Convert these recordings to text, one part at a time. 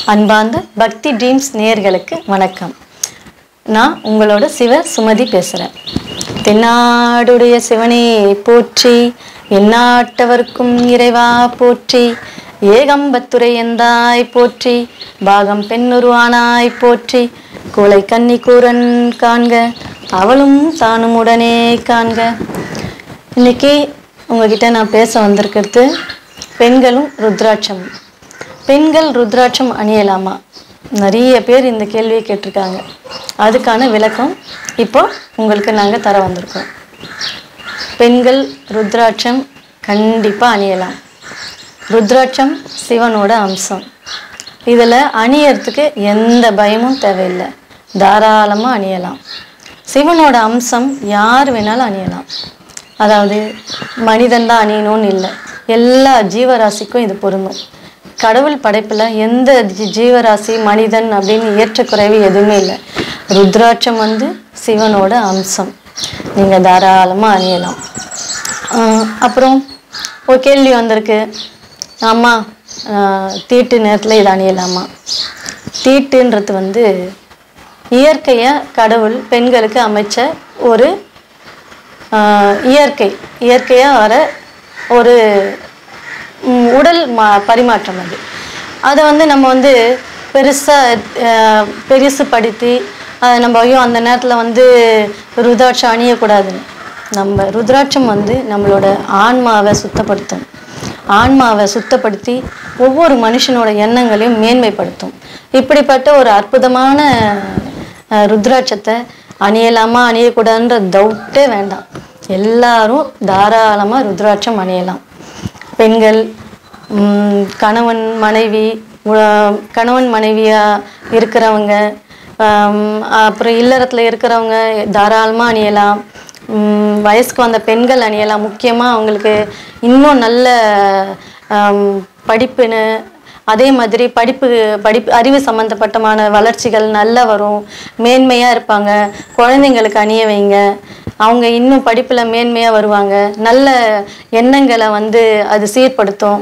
அன்பார்ந்த பக்தி ட்ரீம்ஸ் நேயர்களுக்கு வணக்கம் நான் உங்களோட சிவ சுமதி பேசுகிறேன் தென்னாடுடைய சிவனே போற்றி எந்நாட்டவர்க்கும் இறைவா போற்றி ஏகம்பத்துரை எந்தாய் போற்றி பாகம் பெண்ணுருவானாய் போற்றி கோலை கன்னி கூரன் காண்க அவளும் தானும் உடனே காண்க இன்னைக்கு உங்ககிட்ட நான் பேச வந்திருக்கிறது பெண்களும் ருத்ராட்சமும் பெண்கள் ருத்ராட்சம் அணியலாமா நிறைய பேர் இந்த கேள்வியை கேட்டிருக்காங்க அதுக்கான விளக்கம் இப்போ உங்களுக்கு நாங்கள் தர வந்திருக்கோம் பெண்கள் ருத்ராட்சம் கண்டிப்பாக அணியலாம் ருத்ராட்சம் சிவனோட அம்சம் இதில் அணியறதுக்கு எந்த பயமும் தேவையில்லை தாராளமாக அணியலாம் சிவனோட அம்சம் யார் வேணாலும் அணியலாம் அதாவது மனிதன் தான் அணியணும்னு இல்லை எல்லா ஜீவராசிக்கும் இது பொருந்தும் கடவுள் படைப்பில் எந்த ஜீ- ஜீவராசி மனிதன் அப்படின்னு ஏற்றக்குறைவு எதுவுமே இல்லை ருத்ராட்சம் வந்து சிவனோட அம்சம் நீங்கள் தாராளமாக அணியலாம் ஆஹ் அப்புறம் ஒரு கேள்வி வந்திருக்கு ஆமா ஆஹ் தீட்டு நேரத்தில் இது அணியலாமா தீட்டுன்றது வந்து இயற்கையாக கடவுள் பெண்களுக்கு அமைச்ச ஒரு ஆஹ் இயற்கை இயற்கையாக வர ஒரு ம், உடல் மா பரிமாற்றம் அது அதை வந்து நம்ம வந்து பெருசாக பெருசுப்படுத்தி அதை நம்ம ஐயோ அந்த நேரத்தில் வந்து ருத்ராட்சம் அணியக்கூடாதுன்னு நம்ம ருத்ராட்சம் வந்து நம்மளோட ஆன்மாவை சுத்தப்படுத்தும் ஆன்மாவை சுத்தப்படுத்தி ஒவ்வொரு மனுஷனோட எண்ணங்களையும் மேன்மைப்படுத்தும் இப்படிப்பட்ட ஒரு அற்புதமான அஹ், ருத்ராட்சத்தை அணியலாமா அணியக்கூடாதுன்ற டவுட்டே வேண்டாம் எல்லாரும் தாராளமாக ருத்ராட்சம் அணியலாம் பெண்கள் ம், கணவன் மனைவி உ- கணவன் மனைவியாக இருக்கிறவங்க ஆம், அப்புறம் இல்லறத்தில் இருக்கிறவங்க தாராளமாக அணியலாம் ம், வயசுக்கு வந்த பெண்கள் அணியலாம் முக்கியமாக அவங்களுக்கு இன்னும் நல்ல ஆம், படிப்புன்னு அதே மாதிரி படிப்பு படிப்பு அறிவு சம்மந்தப்பட்டமான வளர்ச்சிகள் நல்லா வரும் மேன்மையாக இருப்பாங்க குழந்தைங்களுக்கு அணிய வைங்க அவங்க இன்னும் படிப்பில் மேன்மையாக வருவாங்க நல்ல எண்ணங்களை வந்து அது சீர்படுத்தும்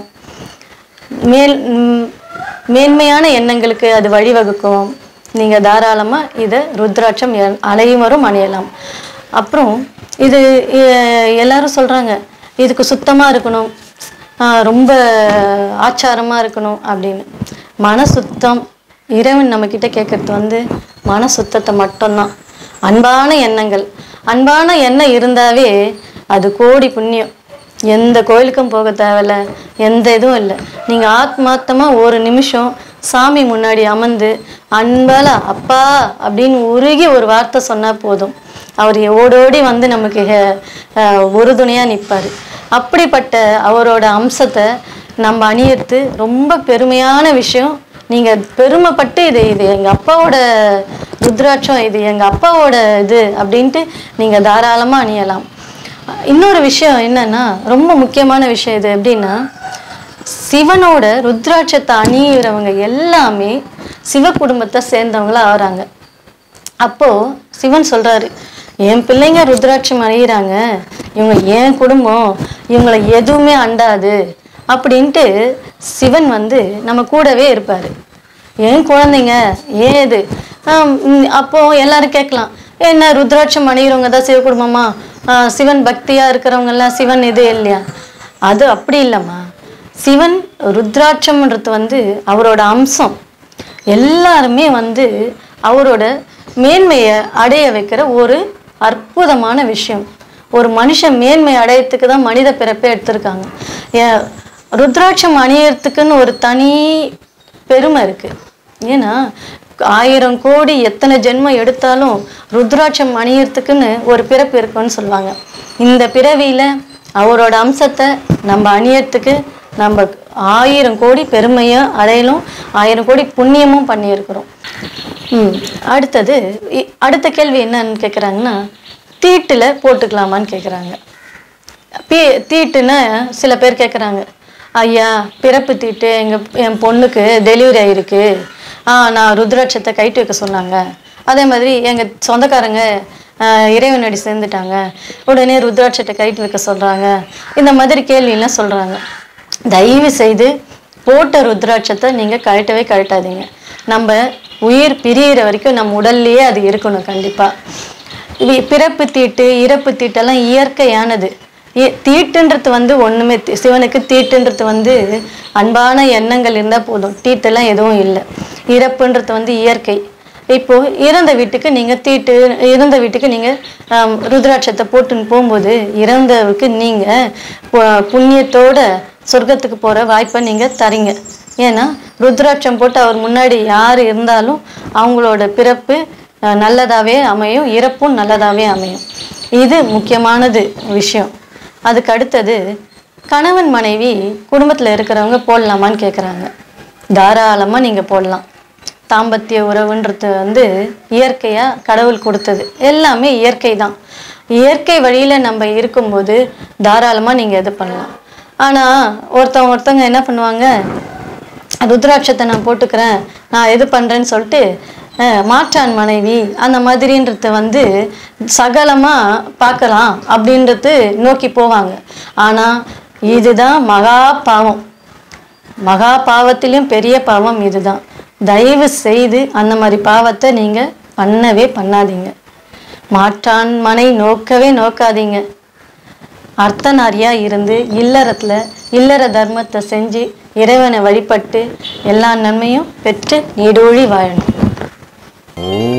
மேல் ம், மேன்மையான எண்ணங்களுக்கு அது வழிவகுக்கும் நீங்கள் தாராளமாக இதை ருத்ராட்சம் எ- அனைவரும் அணியலாம் அப்புறம் இது எ- எல்லாரும் சொல்கிறாங்க இதுக்கு சுத்தமாக இருக்கணும் ஆஹ் ரொம்ப ஆச்சாரமாக இருக்கணும் அப்படின்னு மன சுத்தம் இறைவன் நம்மக்கிட்ட கேட்கறது வந்து மன சுத்தத்தை மட்டும்தான் அன்பான எண்ணங்கள் அன்பான எண்ணம் இருந்தாவே அது கோடி புண்ணியம் எந்த கோயிலுக்கும் போக தேவையில்ல எந்த இதுவும் இல்லை நீங்கள் ஆத்மார்த்தமாக ஒரு நிமிஷம் சாமி முன்னாடி அமர்ந்து அன்பால அப்பா அப்படின்னு உருகி ஒரு வார்த்தை சொன்னால் போதும் அவர் ஓடோடி வந்து நமக்கு அஹ், உறுதுணையாக நிற்பார் அப்படிப்பட்ட அவரோட அம்சத்தை நம்ம அணியறது ரொம்ப பெருமையான விஷயம் நீங்கள் பெருமைப்பட்டு இது இது எங்கள் அப்பாவோட ருத்ராட்சம் இது எங்கள் அப்பாவோட இது அப்படின்ட்டு நீங்கள் தாராளமாக அணியலாம் இன்னொரு விஷயம் என்னன்னா ரொம்ப முக்கியமான விஷயம் இது எப்படின்னா சிவனோட ருத்ராட்சத்தை அணியிறவங்க எல்லாமே சிவ குடும்பத்தை சேர்ந்தவங்களா ஆகிறாங்க அப்போ சிவன் சொல்றாரு என் பிள்ளைங்க ருத்ராட்சம் அணியிறாங்க இவங்க என் குடும்பம் இவங்களை எதுவுமே அண்டாது அப்படின்ட்டு சிவன் வந்து நம்ம கூடவே இருப்பாரு என் குழந்தைங்க ஏன் இது ஆம், ம், அப்போ எல்லாரும் கேட்கலாம் என்ன ருத்ராட்சம் அணிகிறவங்க தான் சிவ குடும்பமா ஆ, சிவன் பக்தியா இருக்கிறவங்க எல்லாம் சிவன் இது இல்லையா அது அப்படி இல்லைம்மா சிவன் ருத்ராட்சம்ன்றது வந்து அவரோட அம்சம் எல்லாருமே வந்து அவரோட மேன்மையை அடைய வைக்கிற ஒரு அற்புதமான விஷயம் ஒரு மனுஷன் மேன்மை அடையறதுக்கு தான் மனித பிறப்பே எடுத்திருக்காங்க ஏன் ருத்ராட்சம் அணியறதுக்குன்னு ஒரு தனி பெருமை இருக்கு ஏன்னா ஆயிரம் கோடி எத்தனை ஜென்மம் எடுத்தாலும் ருத்ராட்சம் அணியறதுக்குன்னு ஒரு பிறப்பு இருக்குன்னு சொல்லுவாங்க இந்த பிறவியில அவரோட அம்சத்தை நம்ம அணியறதுக்கு நம்ம ஆயிரம் கோடி பெருமையை அடையலும் ஆயிரம் கோடி புண்ணியமும் பண்ணியிருக்கிறோம் ம் அடுத்தது இ- அடுத்த கேள்வி என்னன்னு கேட்குறாங்கன்னா தீட்டுல போட்டுக்கலாமான்னு கேட்குறாங்க பீ தீட்டுன்னு சில பேர் கேட்குறாங்க ஐயா பிறப்பு தீட்டு எங்கள் என் பொண்ணுக்கு டெலிவரி ஆகிருக்கு ஆ நான் ருத்ராட்சத்தை கைட்டு வைக்க சொன்னாங்க அதே மாதிரி எங்கள் சொந்தக்காரங்க ஆ, இறைவனடி சேர்ந்துட்டாங்க உடனே ருத்ராட்சத்தை கைட்டு வைக்க சொல்கிறாங்க இந்த மாதிரி கேள்வியெல்லாம் சொல்கிறாங்க தயவு செய்து போட்ட ருத்ராட்சத்தை நீங்கள் கழட்டவே கழட்டாதீங்க நம்ம உயிர் பிரியிற வரைக்கும் நம்ம உடல்லையே அது இருக்கணும் கண்டிப்பாக இது பிறப்பு தீட்டு இறப்பு தீட்டெல்லாம் இயற்கையானது இ- தீட்டுன்றது வந்து ஒண்ணுமே தி- சிவனுக்கு தீட்டுன்றது வந்து அன்பான எண்ணங்கள் இருந்தால் போதும் தீட்டெல்லாம் எதுவும் இல்லை இறப்புன்றது வந்து இயற்கை இப்போ இறந்த வீட்டுக்கு நீங்க தீட்டு இறந்த வீட்டுக்கு நீங்க ஆம், ருத்ராட்சத்தை போட்டுன்னு போகும்போது இறந்தவருக்கு நீங்க பு- புண்ணியத்தோட சொர்க்கத்துக்கு போற வாய்ப்பை நீங்க தரீங்க ஏன்னா ருத்ராட்சம் போட்டு அவர் முன்னாடி யார் இருந்தாலும் அவங்களோட பிறப்பு அஹ், நல்லதாவே அமையும் இறப்பும் நல்லதாவே அமையும் இது முக்கியமானது விஷயம் அதுக்கு அடுத்தது கணவன் மனைவி குடும்பத்துல இருக்கிறவங்க போடலாமான்னு கேட்குறாங்க தாராளமா நீங்க போடலாம் தாம்பத்திய உறவுன்றது வந்து இயற்கையா கடவுள் கொடுத்தது எல்லாமே இயற்கை தான் இயற்கை வழியில நம்ம இருக்கும்போது தாராளமா நீங்க இது பண்ணலாம் ஆனா ஒருத்தவங்க ஒருத்தவங்க என்ன பண்ணுவாங்க ருத்ராட்சத்தை நான் போட்டுக்கிறேன் நான் இது பண்றேன்னு சொல்லிட்டு அஹ், மாற்றான் மனைவி அந்த மாதிரின்றத வந்து சகலமா பார்க்கலாம் அப்படின்றது நோக்கி போவாங்க ஆனா இதுதான் மகா பாவம் மகா பாவத்திலும் பெரிய பாவம் இதுதான் தயவு செய்து அந்த மாதிரி பாவத்தை நீங்க பண்ணவே பண்ணாதீங்க மாற்றான் மனை நோக்கவே நோக்காதீங்க அர்த்தநாரியா இருந்து இல்லறத்துல இல்லற தர்மத்தை செஞ்சு இறைவனை வழிபட்டு எல்லா நன்மையும் பெற்று நீடூழி வாழணும் ஓம்